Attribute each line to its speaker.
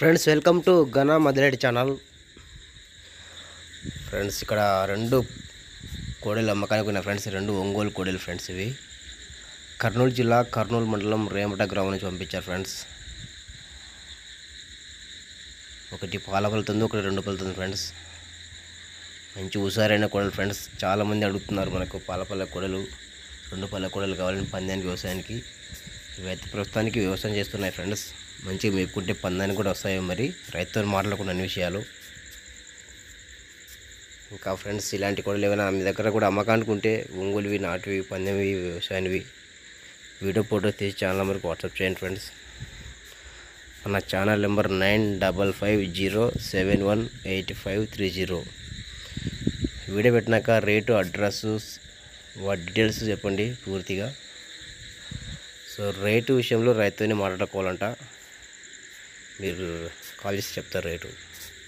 Speaker 1: friends welcome to ఘన Madireddy channel friends ఇక్కడ రెండు కోడెలు అమ్మకానికి ఉన్నాయి ఫ్రెండ్స్ రెండు ఒంగోలు కోడెలు ఫ్రెండ్స్ ఇవి కర్నూలు జిల్లా కర్నూలు మండలం రేమట గ్రామం నుంచి పంపించారు ఫ్రెండ్స్ ఒకటి పాల పలుతుంది ఒకటి రెండు పలుతుంది ఫ్రెండ్స్ మంచి హుషారైన కోడలు ఫ్రెండ్స్ చాలామంది అడుగుతున్నారు మనకు పాలపల్ల కోడలు రెండు పళ్ళ కోడలు కావాలని పందానికి వ్యవసాయానికి ఇవైతే ప్రస్తుతానికి వ్యవసాయం చేస్తున్నాయి ఫ్రెండ్స్ మంచిగా మేపుకుంటే పందానికి కూడా వస్తాయి మరి రైతుతో మాట్లాడకుండా అన్ని విషయాలు ఇంకా ఫ్రెండ్స్ ఇలాంటి కోడలు ఏమైనా మీ దగ్గర కూడా అమ్మకానికి ఉంటే ఒంగోలువి నాటువి పందెంవి వ్యవసాయనివి వీడియో ఫోటో తీసి ఛానల్ నెంబర్కి వాట్సాప్ చేయండి ఫ్రెండ్స్ మన channel number nine double five zero seven one eight five three zero video పెట్టినాక రేటు అడ్రస్ వాటి డీటెయిల్స్ చెప్పండి పూర్తిగా సో రేటు విషయంలో రైతుని మాట్లాడుకోవాలంట మీరు కాల్ చేసి చెప్తారు రేటు